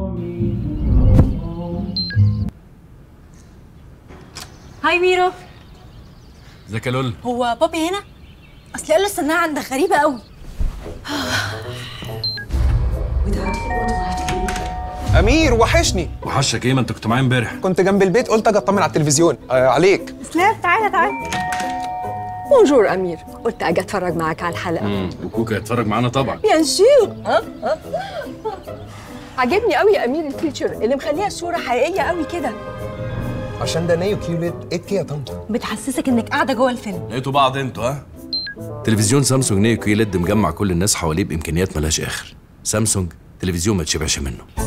هاي ميرو ازيك يا لول هو بابي هنا اصل قال له السماعه عندك غريبه قوي امير وحشني وحشك ايه ما انت كنت معايا امبارح كنت جنب البيت قلت اجي اطمن على التلفزيون آه عليك اسلام تعالى تعالى بونجور امير قلت اجي اتفرج معاك على الحلقه وكوكا هيتفرج معانا طبعا بيان سور عجبني قوي يا امير الفيتشر اللي مخليها الصوره حقيقيه قوي كده عشان ده نايو كيوليد ايه كده يا طنط بتحسسك انك قاعده جوه الفيلم لقيتوا بعض انتوا ها تلفزيون سامسونج نيو كيو ليد مجمع كل الناس حواليه بامكانيات ملهاش اخر سامسونج تلفزيون ما تشبعش منه